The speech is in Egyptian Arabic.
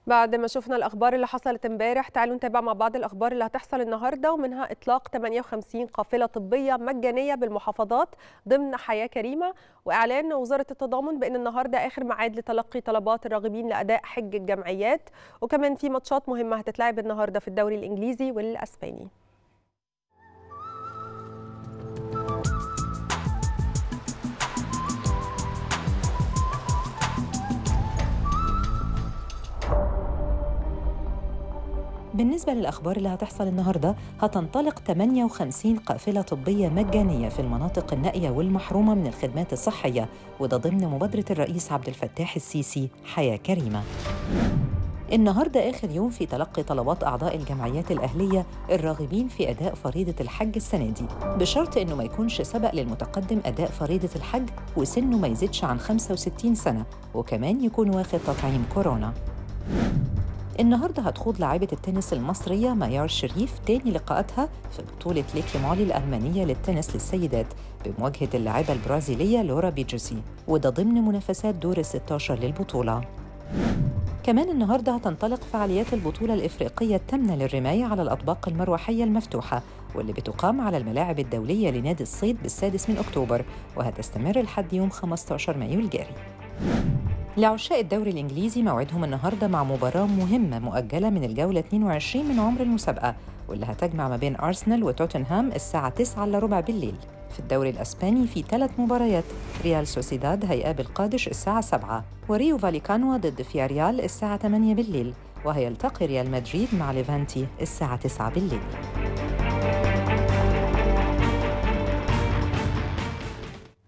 بعد ما شفنا الاخبار اللي حصلت امبارح تعالوا نتابع مع بعض الاخبار اللي هتحصل النهارده ومنها اطلاق 58 قافله طبيه مجانيه بالمحافظات ضمن حياه كريمه واعلان وزاره التضامن بان النهارده اخر ميعاد لتلقي طلبات الراغبين لاداء حج الجمعيات وكمان في ماتشات مهمه هتتلعب النهارده في الدوري الانجليزي والاسباني بالنسبة للأخبار اللي هتحصل النهاردة هتنطلق 58 قافلة طبية مجانية في المناطق النائية والمحرومة من الخدمات الصحية وده ضمن مبادرة الرئيس عبد الفتاح السيسي حياة كريمة النهارده آخر يوم في تلقي طلبات أعضاء الجمعيات الأهلية الراغبين في أداء فريضة الحج السنة دي بشرط إنه ما يكونش سبق للمتقدم أداء فريضة الحج وسنه ما يزيدش عن 65 سنة وكمان يكون واخد تطعيم كورونا النهارده هتخوض لاعبة التنس المصرية ميار شريف تاني لقاءاتها في بطولة ليكي مالي الألمانية للتنس للسيدات بمواجهة اللاعبة البرازيلية لورا بيجوسي وده ضمن منافسات دور ال 16 للبطولة. كمان النهارده هتنطلق فعاليات البطولة الإفريقية الثامنة للرماية على الأطباق المروحية المفتوحة واللي بتقام على الملاعب الدولية لنادي الصيد بالسادس من أكتوبر وهتستمر لحد يوم 15 مايو الجاري. لعشاق الدوري الإنجليزي موعدهم النهاردة مع مباراة مهمة مؤجلة من الجولة 22 من عمر المسابقة واللي هتجمع ما بين أرسنال وتوتنهام الساعة 9 إلا ربع بالليل في الدوري الأسباني في ثلاث مباريات ريال سوسيداد هيقابل قادش الساعة 7 وريو فاليكانوا ضد فياريال الساعة 8 بالليل وهيلتقي ريال مدريد مع ليفانتي الساعة 9 بالليل